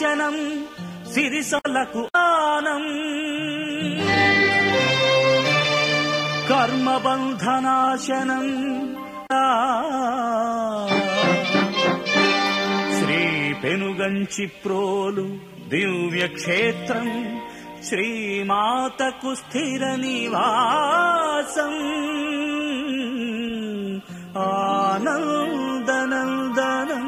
నాశనం సిరిసలకు ఆనం కర్మబంధనాశనం శ్రీ పెనుగంచి ప్రోలు దివ్యక్షేత్రం శ్రీమాతకు స్థిర నివాసం ఆనందనందనం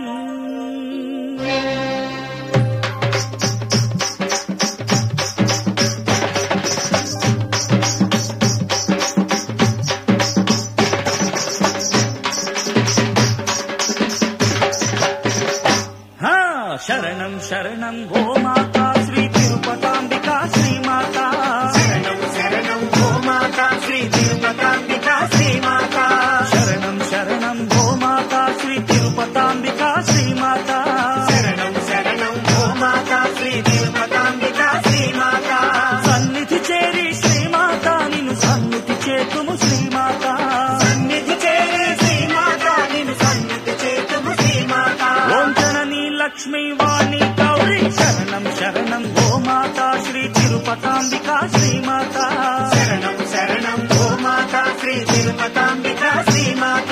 హా, శరణం శరణం ఓ మాతా శ్రీ తిరుపతాంబికా శ్రీమాత శరణం శరణం ఓ మాత శ్రీ తిరుపతాంబిక శ్రీమాత శరణం శరణం ఓ మాతా శ్రీ తిరుపతాంబికా శ్రీమాత శరణం శరణం ఓ మాత శ్రీ తిరుపతాంబిక శ్రీమాత సన్నిధి చేరి శ్రీమాత నిన్ను సన్నిధి చేతుము శ్రీమాత సన్నిధి చేరే శ్రీమాత నిన్ను సన్నిధి చేతుము శ్రీమాత ఓం జననీ లక్ష్మీ వాణి గౌరీ శరణం శరణం ఓ మాతా శ్రీ తిరుపతాంబికా శ్రీమాత శరణం శరణం ఓ మాత శ్రీ తిరుపతాంబిక శ్రీమాత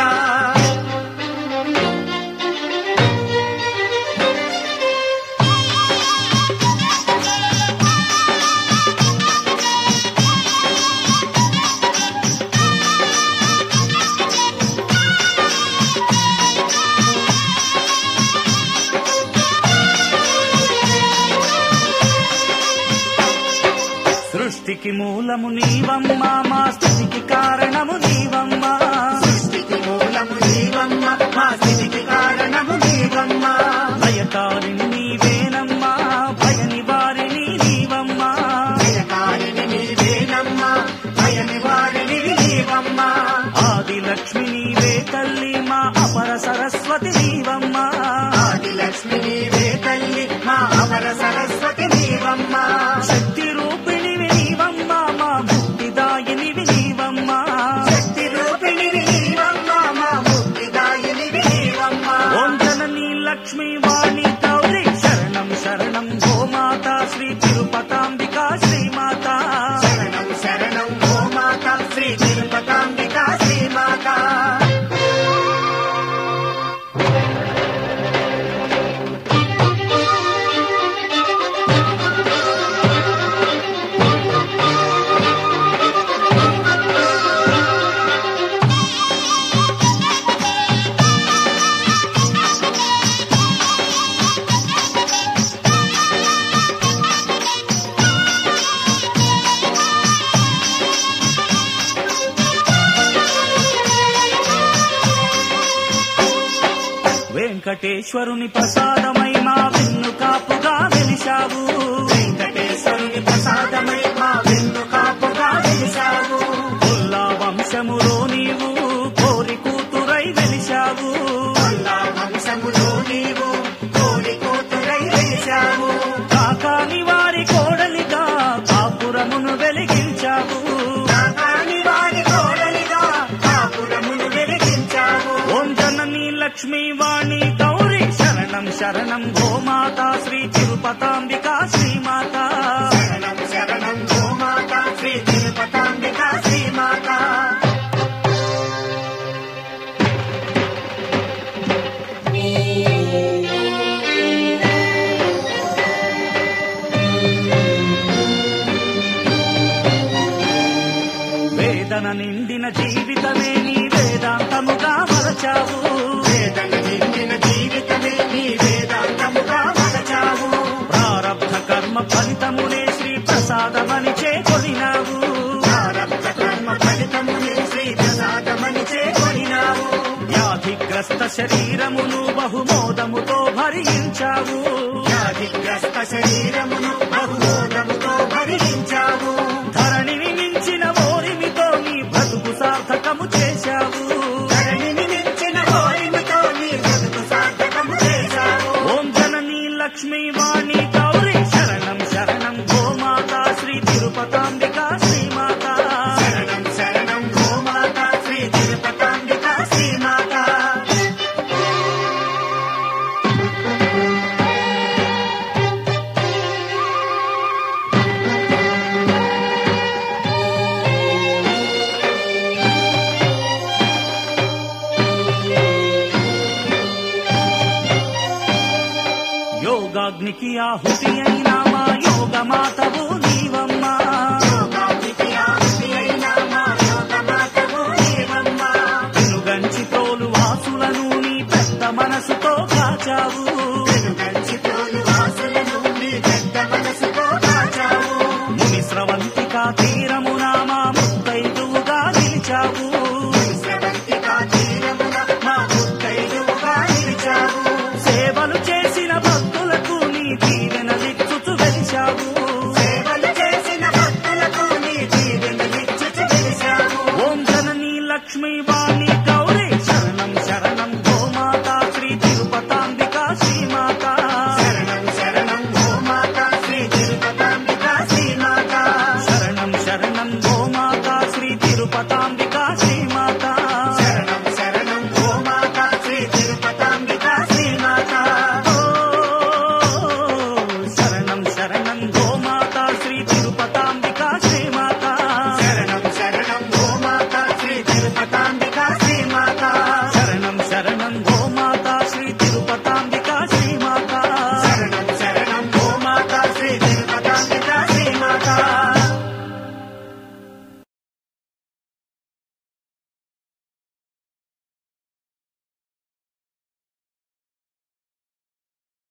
సృష్టికి మూలము నీవమ్మ మా స్థితికి కారణము నీవమ్మ సృష్టికి మూలము నీవమ్మ మా స్థితికి కారణము నీవమ్మ భయకారిని నీవేనమ్మా భయ నివారిని నీవమ్మ భయకారిణి నీవేనమ్మ భయ నివారిణి నీవమ్మ ఆది లక్ష్మి నీవే తల్లి మా అపర సరస్వతి నీవమ్మ ఆది లక్ష్మి నీవే తల్లి మా అమర సరస్వతి నీవమ్మ శక్తి రూపిణివి నీవమ్మ మా ముక్తిదాయినివి నీవమ్మ శక్తి రూపిణి నీవమ్మ మా ముక్తిదాయిని నీవమ్మ ఓం జననీ లక్ష్మీ వాణి గౌరీ శరణం శరణం ఓ మాత శ్రీ తిరుపతాంబికా శ్రీమాత శరణం శరణం ఓ మాత శ్రీ తిరుపతాంబిక శ్రీమాత వెంకటేశ్వరుని ప్రసాదమై మా వెన్ను కాపుగా వెలిశావు వెంకటేశ్వరుని ప్రసాదమై మా వెన్ను కాపుగా వెలిశావు కొల్లా వంశములో నీవు కోరి కూతురై వెలిశావు అల్లా వంశములో నీవు కోడి కూతురై వెలిశావు కాకాని వారి కోడలిగా కాపురమును వెలిగించావు కాకాని వారి కోడలిగా కాపురమును వెలిగించావు ఓం జననీ లక్ష్మీ వాణి గౌరీ శరణం శరణం ఓ మాతా శ్రీ తిరుపతాంబికా శ్రీమాత శరణం శరణం ఓ మాత శ్రీ తిరుపతాంబిక శ్రీమాత వేదన నిండిన జీవితమే నీ వేదాంతముగా మరచావు వేదన నిండిన జీవితమే నీ వేదాంతముగా మలచావు ప్రారబ్ధ కర్మ ఫలితమునే శ్రీ ప్రసాదమని చేకొనినావు ప్రారబ్ధ కర్మ ఫలితమునే శ్రీ ప్రసాదమని చేకొనినావు వ్యాధిగ్రస్త శరీరమును బహుమోదముతో భరించావు వ్యాధిగ్రస్త శరీరమును బహుమోదముతో భరించావు ధరణిని మించిన ఓరిమితో నీ బ్రతుకు సార్థకము చేశావు ధరణిని మించిన కోరిమితో నీ బ్రతుకు సార్థకము చేశావు ఓం జననీ లక్ష్మీ వాణి గౌరీ శరణం శరణం గో మాతా శ్రీ తిరుపతాంబికా శ్రీమాత శరణం శరణం ఓ మాత శ్రీ తిరుపతాంబిక శ్రీమాత తీరమున